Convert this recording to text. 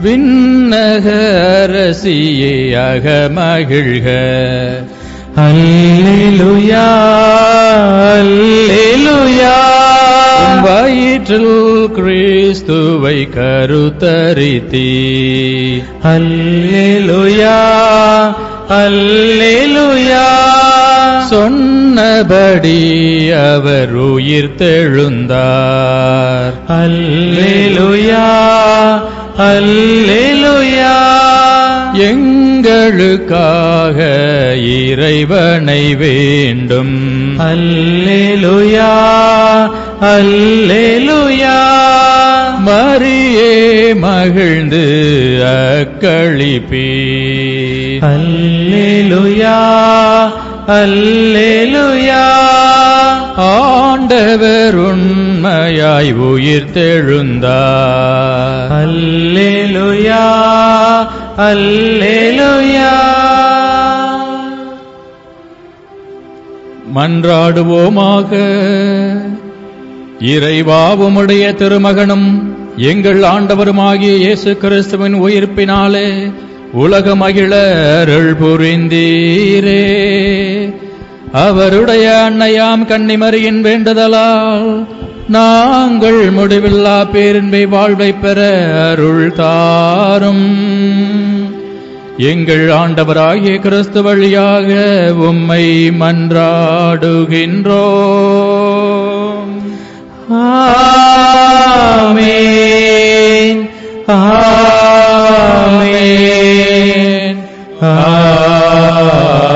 விண்ணக அரசியே அகமகிழ்க அல்லேலூயா அல்லேலூயா உம் வயிற்றில் கிறிஸ்துவை கருத்தரித்தீ அல்லேலூயா அல்லேலூயா சொன்னபடி அவர் உயிர் தெழுந்தார் அல்லேலூயா அல்லேலூயா எங்களுக்காக இறைவனை வேண்டும் அல்லேலூயா அல்லேலூயா மரியே மகிழ்ந்து அக்களிப்பீ அல்லேலூயா அல்லேலூயா ஆண்டவர் உண்மையாய் உயிர் தெழுந்தார் அல்லேலூயா அல்லேலூயா மன்றாடுவோமாக இறைவாவுமுடைய திருமகனும் எங்கள் ஆண்டவருமாகிய இயேசு கிறிஸ்துவின் உயிர்ப்பினாலே உலக மகிழ அருள் புரிந்தீரே அவருடைய அன்னையாம் கன்னிமரியின் வேண்டுதலால் நாங்கள் முடிவில்லா பேரின்பை வாழ்வை பெற அருள் தாரும் எங்கள் ஆண்டவராகிய கிறிஸ்து வழியாக உம்மை மன்றாடுகின்றோம் ஆமென் ஆமென் ஆமென்